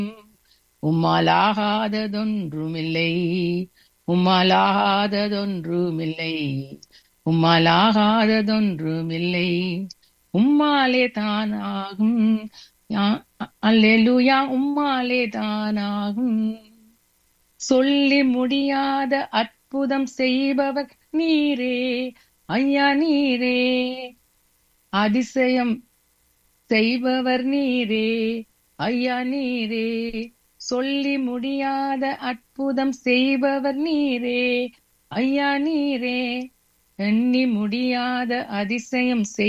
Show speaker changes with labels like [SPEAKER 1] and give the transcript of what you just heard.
[SPEAKER 1] உம்மாலாகாததொன்றுமில்லை உம்மாலாகாததொன்றுமில்லை உம்மாலாகாததொன்றுமில்லை உம்மாலே தானாகும் அல்லேலூயா உம்மாலே தானாகும் சொல்லி முடியாத அற்புதம் செய்பவர் நீரே ஐயா நீரே அதிசயம் செய்பவர் நீரே ஐயா நீரே சொல்லி முடியாத அற்புதம் செய்பவர் நீரே ஐயா நீரே எண்ணி முடியாத அதிசயம் செய்